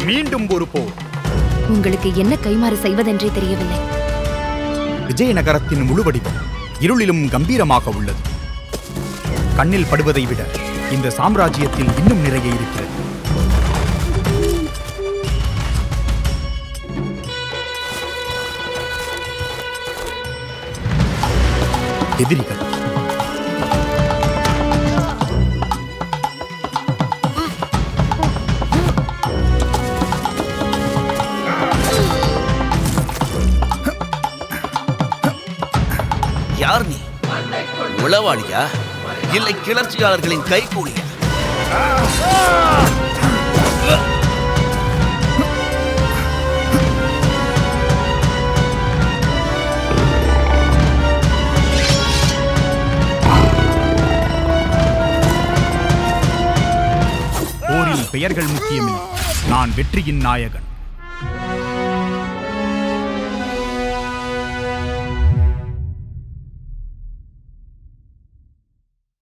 மீண்டும் ஒரு போர் உங்களுக்கு என்ன கைமாறு செய்வதென்றே தெரியவில்லை விஜயநகரத்தின் முழு வடிவம் இருளிலும் கம்பீரமாக உள்ளது கண்ணில் படுவதை விட இந்த சாம்ராஜ்யத்தில் இன்னும் நிறைய இருக்கிறது எதிரிகள் யார் நீ உளவாளியா இல்லை கிளர்ச்சியாளர்களின் கைகூலியா போரில் பெயர்கள் முக்கியமில்லை நான் வெற்றியின் நாயகன்